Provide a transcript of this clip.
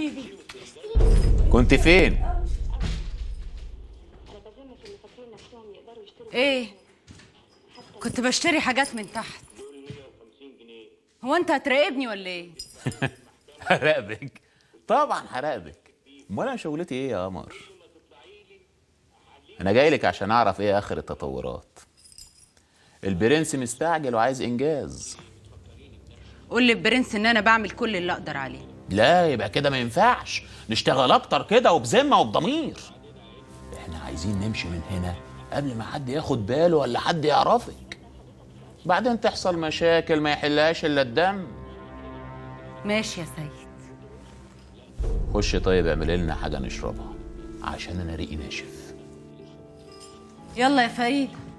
حبيبي كنت فين ايه كنت بشتري حاجات من تحت هو انت هتراقبني ولا ايه هراقبك طبعا هراقبك امال انا شغلتي ايه يا قمر انا جاي لك عشان اعرف ايه اخر التطورات البرنس مستعجل وعايز انجاز قول للبرنس ان انا بعمل كل اللي اقدر عليه لا يبقى كده ما ينفعش نشتغل اكتر كده وبذمه وبضمير احنا عايزين نمشي من هنا قبل ما حد ياخد باله ولا حد يعرفك بعدين تحصل مشاكل ما يحلهاش الا الدم ماشي يا سيد خش طيب اعمل لنا حاجه نشربها عشان انا ريقي ناشف يلا يا فريد